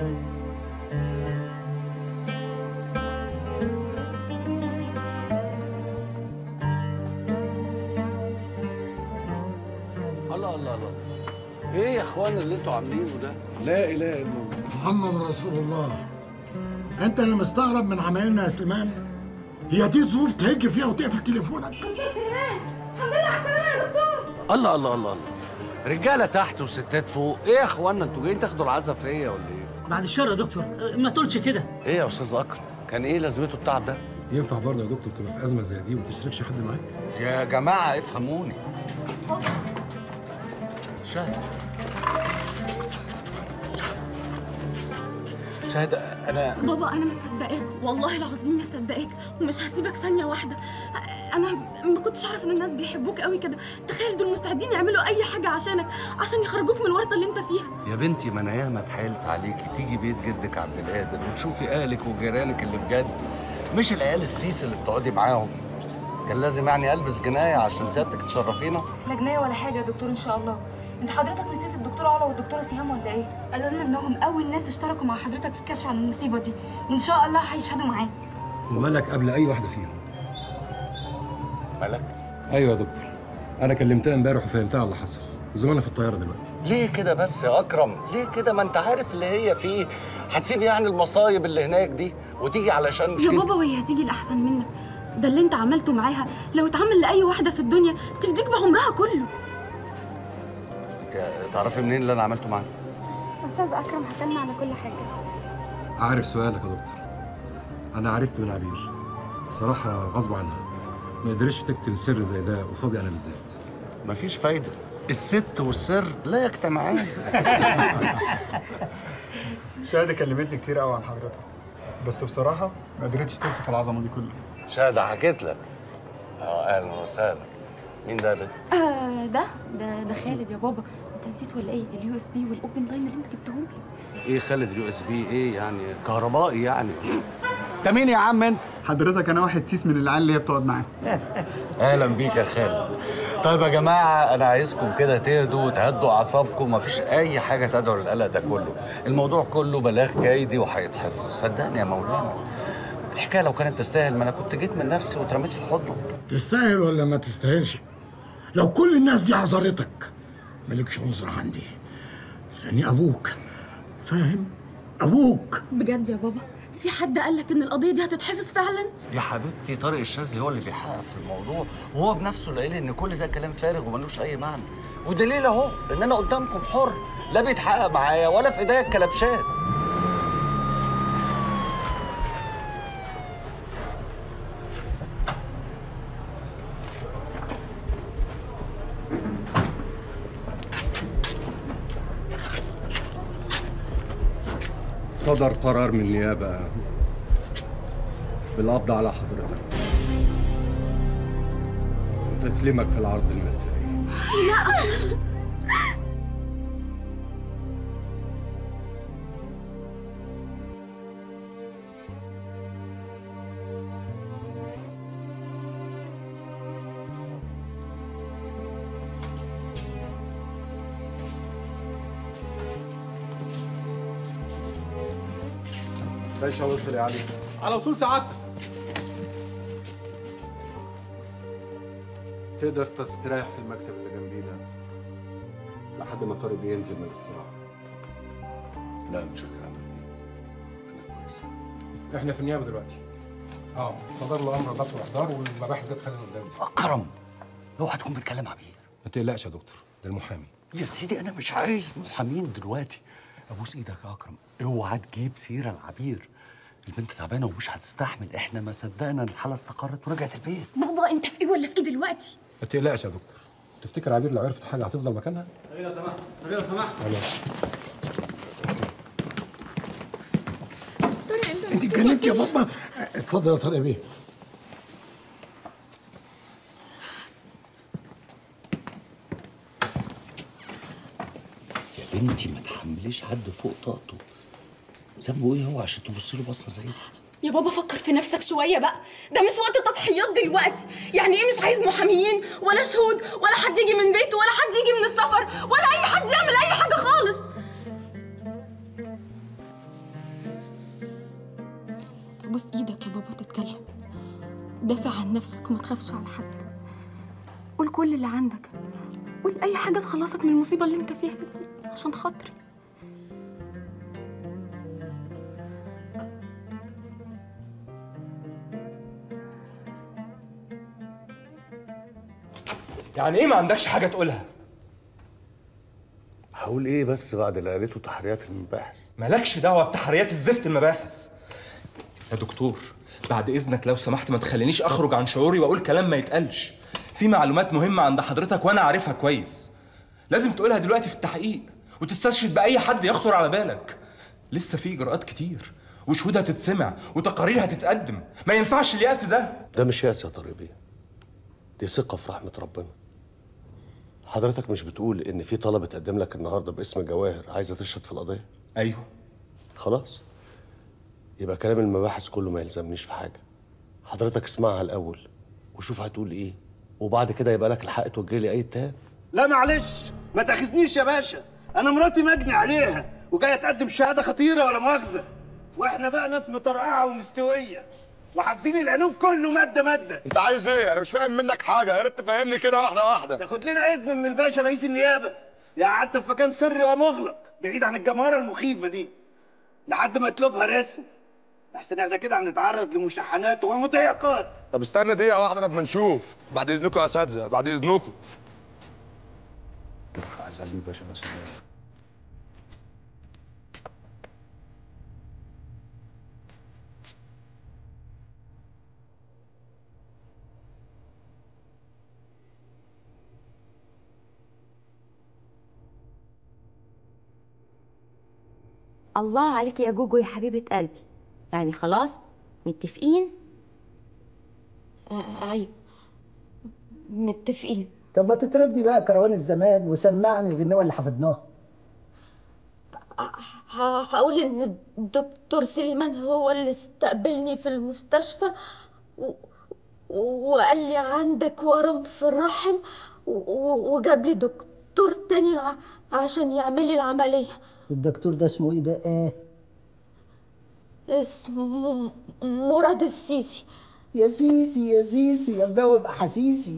الله الله الله ايه يا اخوانا اللي انتوا عاملينه ده لا اله الا الله محمد رسول الله انت اللي مستغرب من عمايلنا يا سليمان هي دي ظروف تهج فيها وتقفل تليفونك الحمد لله على السلامة يا دكتور الله الله الله الله رجاله تحت وستات فوق ايه يا اخوانا انتوا جايين تاخدوا العزا فيا ولا ايه بعد الشر يا دكتور ما تقولش كده ايه يا استاذ اكرم كان ايه لازمته التعب ده ينفع برضه يا دكتور تبقى في ازمه زي دي وما تشاركش حد معاك يا جماعه افهموني شاهد شاهد انا بابا أنا مصدقاك والله العظيم مصدقاك ومش هسيبك ثانية واحدة أنا ما كنتش أعرف إن الناس بيحبوك قوي كده تخيل دول مستعدين يعملوا أي حاجة عشانك عشان يخرجوك من الورطة اللي أنت فيها يا بنتي ما انا ياما اتحايلت عليكي تيجي بيت جدك عبد القادر وتشوفي اهلك وجيرانك اللي بجد مش العيال السيس اللي بتقعدي معاهم كان لازم يعني البس جنايه عشان سيادتك تشرفينا لا جنايه ولا حاجه يا دكتور ان شاء الله انت حضرتك نسيت الدكتوره علا والدكتوره سهام ولا ايه قالوا لنا انهم اول ناس اشتركوا مع حضرتك في الكشف عن المصيبه دي وان شاء الله هيشهدوا معاك ومالك قبل اي واحده فيهم مالك ايوه يا دكتور انا كلمتها امبارح وفهمتها على اللي حصل وزمانها في الطياره دلوقتي ليه كده بس يا اكرم ليه كده ما انت عارف اللي هي فيه هتسيب يعني المصايب اللي هناك دي وتيجي علشان يا مشكلتك بابا وهي هتيجي الأحسن منك ده اللي أنت عملته معاها لو اتعمل لأي واحدة في الدنيا تفديك بعمرها كله انت تعرفي منين اللي انا عملته معاك استاذ اكرم حكالنا على كل حاجه عارف سؤالك يا دكتور انا عرفت من عبير بصراحه غصب عنها ما قدرتش تكتم سر زي ده قصادي انا بالذات مفيش فايده الست والسر لا يجتمعان شاهدة كلمتني كتير قوي عن حضرتك بس بصراحة ما قدرتش توصف العظمة دي كلها شاهدة حكيت لك اه اهلا وسهلا مين ده يا بنت؟ آه ده ده ده خالد يا بابا أنت نسيت ولا إيه اليو اس بي والأوبن لاين اللي أنت جبتهم لي ايه خالد اليو اس بي ايه يعني كهربائي يعني انت مين يا عم انت؟ حضرتك أنا واحد سيس من العيال اللي هي بتقعد معاها اهلا بيك يا خالد طيب يا جماعه انا عايزكم كده تهدوا وتهدوا اعصابكم مفيش اي حاجه تدعو للقلق ده كله الموضوع كله بلاغ كيدي وهيتحفظ صدقني يا مولانا الحكايه لو كانت تستاهل ما انا كنت جيت من نفسي واترميت في حضنه تستاهل ولا ما تستاهلش لو كل الناس دي عذرتك مالكش عذر عندي لاني ابوك فاهم ابوك بجد يا بابا في حد قال لك إن القضية دي هتتحفظ فعلا يا حبيبتي طارق الشاذلي هو اللي بيحقق في الموضوع وهو بنفسه اللي قال ان كل ده كلام فارغ وملوش اي معنى ودليل اهو ان انا قدامكم حر لا بيتحقق معايا ولا في ايديا الكلبشات صدر قرار من النيابه بالقبض على حضرتك وتسليمك في العرض المسائي باشا وصل يا علي على وصول سعادتك تقدر تستريح في المكتب اللي جنبينا لحد ما طارق ينزل من الاستراحه لا مش الكلام ده انا كويس احنا في النيابه دلوقتي اه صدر له امر ضبط واحضار والمباحث جت خلال قدامي اكرم اوعى تكون بتكلم عبير ما تقلقش يا دكتور ده المحامي يا سيدي انا مش عايز محامين دلوقتي ابوس ايدك يا اكرم اوعى تجيب سيره العبير البنت تعبانه ومش هتستحمل احنا ما صدقنا الحاله استقرت ورجعت البيت بابا أنت في إيه ولا في إيه دلوقتي ما تقلقش يا دكتور تفتكر عبير لو عرفت حاجه هتفضل مكانها؟ لو سمحت لو سمحت انت اتجننت يا بابا اتفضل يا طارق بيه يا بنتي ما تحمليش حد فوق طاقته ذنبه ايه هو عشان تبص له بصه زي دي يا بابا فكر في نفسك شوية بقى ده مش وقت التضحيات دلوقتي يعني ايه مش عايز محاميين ولا شهود ولا حد يجي من بيته ولا حد يجي من السفر ولا اي حد يعمل اي حاجة خالص ابوس ايدك يا بابا تتكلم دافع عن نفسك وما تخافش على حد قول كل اللي عندك قول اي حاجه تخلصك من المصيبه اللي انت فيها دي عشان خاطري يعني ايه ما عندكش حاجه تقولها هقول ايه بس بعد اللي قالته تحريات المباحث مالكش دعوه بتحريات الزفت المباحث يا دكتور بعد اذنك لو سمحت ما تخلينيش اخرج عن شعوري واقول كلام ما يتقالش في معلومات مهمه عند حضرتك وانا عارفها كويس لازم تقولها دلوقتي في التحقيق وتستشهد باي حد يخطر على بالك لسه في اجراءات كتير وشهود هتتسمع وتقارير هتتقدم ما ينفعش اليأس ده ده مش ياس يا طارق بيه دي ثقة في رحمة ربنا حضرتك مش بتقول إن في طلبة تقدم لك النهاردة باسم جواهر عايزة تشهد في القضية؟ أيوه خلاص يبقى كلام المباحث كله ما يلزمنيش في حاجة حضرتك اسمعها الأول وشوف هتقول إيه وبعد كده يبقى لك الحق توجه لي أي اتهام لا معلش ما تاخذنيش يا باشا انا مراتي مجني عليها وجايه تقدم شهاده خطيره ولا مؤاخذه واحنا بقى ناس مطرقعه ومستويه وحافظين القانون كله ماده ماده انت عايز ايه؟ انا مش فاهم منك حاجه يا ريت تفهمني كده واحده واحده تاخد لنا اذن من الباشا رئيس النيابه يقعدنا في مكان سري ومغلق بعيد عن الجمهره المخيفه دي لحد ما يطلبها رسم احسن احنا كده هنتعرض لمشاحنات ومضايقات طب استنى دقيقه واحده لما نشوف بعد اذنكم يا اساتذه بعد اذنكم عايز اجيب باشا بس الله عليك يا جوجو يا حبيبة قلبي يعني خلاص متفقين ايوه متفقين طب ما تطربني بقى كروان الزمان وسمعني الغنوة اللي حفظناها ه- هقول ان الدكتور سليمان هو اللي استقبلني في المستشفى و... وقال لي عندك ورم في الرحم و... و- وجاب لي دكتور تاني ع- عشان يعمل لي العملية الدكتور ده اسمه ايه بقى؟ اسمه مراد السيسي يا سيسي يا سيسي يا مدوب احاسيسي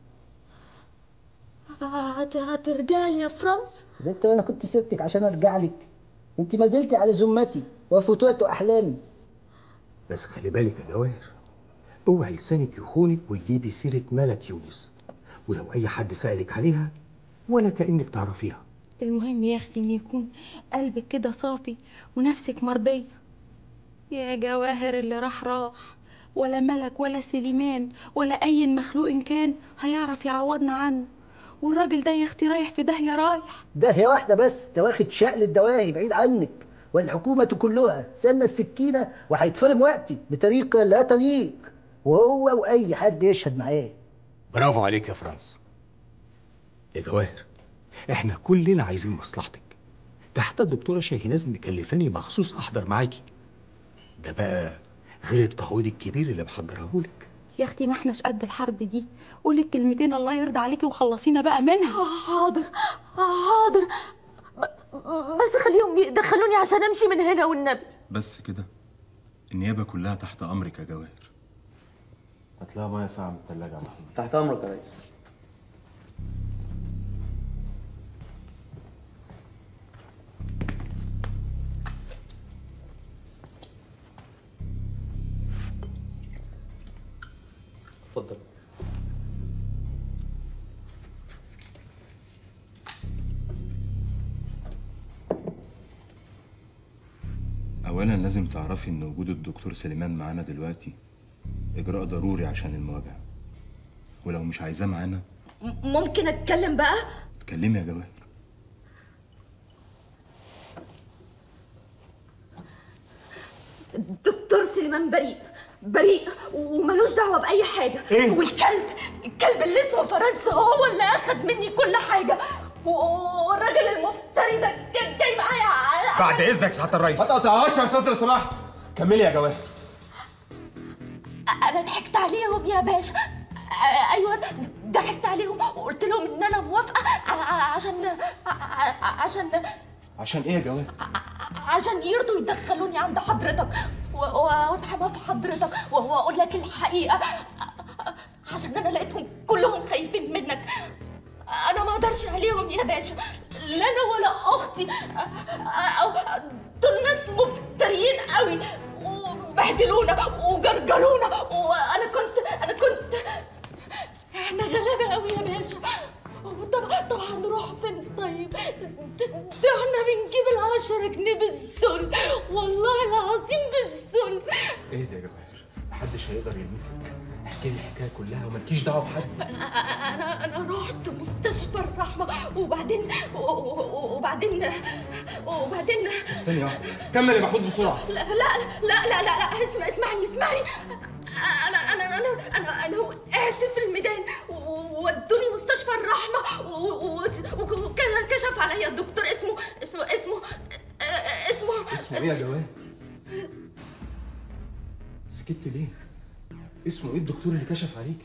هت... هترجع لي يا فرانس ده انت انا كنت سبتك عشان ارجع لك انت ما زلتي على ذمتي وفتوات احلامي بس خلي بالك يا جواهر اوعي لسانك يخونك وتجيبي سيرة ملك يونس ولو أي حد سألك عليها ولا كأنك تعرفيها المهم يا اختي ان يكون قلبك كده صافي ونفسك مرضيه يا جواهر اللي راح راح ولا ملك ولا سليمان ولا اي مخلوق إن كان هيعرف يعوضنا عنه والراجل ده يا اختي رايح في داهيه رايح ده هي واحدة بس ده واخد شقل الدواهي بعيد عنك والحكومة كلها سنة السكينة وهيتفرم وقتي بطريقة لا تليق وهو وأي حد يشهد معاه برافو عليك يا فرانس يا جواهر احنا كلنا عايزين مصلحتك ده حتى الدكتورة شاهيناز مكلفاني مخصوص أحضر معاكي ده بقى غير التعويض الكبير اللي محضرهولك يا اختي ما احناش قد الحرب دي قولي الكلمتين الله يرضى عليكي وخلصينا بقى منها حاضر حاضر بس خليهم يدخلوني عشان امشي من هنا والنبي بس كده النيابه كلها تحت امرك يا جواهر هات لها ميه ساعه من الثلاجه يا محمود تحت امرك يا ريس اتفضل اولا لازم تعرفي ان وجود الدكتور سليمان معانا دلوقتي اجراء ضروري عشان المواجهه ولو مش عايزاه معانا ممكن اتكلم بقى اتكلمي يا جواهر دكتور سليمان بريء بريء وملوش دعوه باي حاجه إيه؟ والكلب الكلب اللي اسمه فرنسا هو اللي اخد مني كل حاجه و- والراجل المفتري ده جاي جاي معايا ع- بعد اذنك سعاده الرئيس ما تقطعهاش يا استاذ لو سمحت كملي يا جواهر انا ضحكت عليهم يا باشا آه، ايوه ضحكت عليهم وقلت لهم ان انا موافقه ع- ع- عشان ع- عشان عشان ايه يا جواهر عشان يرضوا يدخلوني عند حضرتك و- و- واتحمى في حضرتك وهو اقول لك الحقيقه عشان انا لقيتهم كلهم خايفين منك انا ما اقدرش عليهم يا باشا لا انا ولا اختي أو- دول ناس مفتريين قوي وبهدلونا وجرجرونا وانا كنت انا كنت احنا غلابه قوي يا باشا طبعا طبعا نروح فين طيب ده ده احنا بنجيب العشرة جنيه بالسن والله العظيم بالسن اهدى يا جواهر محدش هيقدر يلمسك احكي لي الحكايه كلها ومالكيش دعوه بحد انا انا رحت مستشفى الرحمه وبعدين و- و- وبعدين وبعدين ثانيه واحده كمل يا محمود بسرعه لا لا لا لا لا, لا اسمع اسمعني اسمعني انا انا انا انا انا وقعت في الميدان وودوني مستشفى الرحمه وكشف عليا الدكتور اسمه اسمه اسمه آه، اسمه اسمه ايه يا جواهر سكت ليه اسمه ايه الدكتور اللي كشف عليكي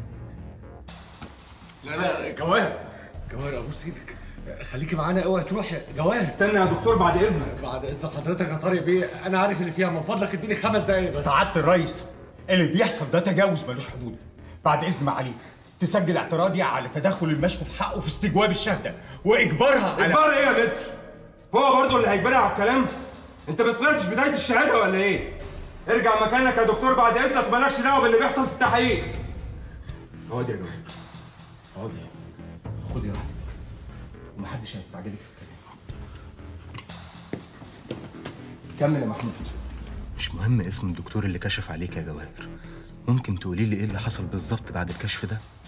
لا لا جواهر جواهر ابوس ايدك خليكي معانا اوعي تروح يا جواهر استنى يا دكتور بعد اذنك بعد اذن حضرتك يا طارق بيه انا عارف اللي فيها من فضلك اديني خمس دقايق بس سعادة الرئيس اللي بيحصل ده تجاوز ملوش حدود بعد اذن معاليك تسجل اعتراضي على تدخل المشكو في حقه في استجواب الشهاده واجبارها على اجبار ايه يا متر هو برضه اللي هيجبرها على الكلام انت ما سمعتش بدايه الشهاده ولا ايه ارجع مكانك يا دكتور بعد اذنك مالكش دعوه باللي بيحصل في التحقيق اقعدي يا جواهر اقعدي خدي راحتك ومحدش هيستعجلك في الكلام كمل يا محمود مش مهم اسم الدكتور اللي كشف عليك يا جواهر ممكن تقولي لي ايه اللي حصل بالظبط بعد الكشف ده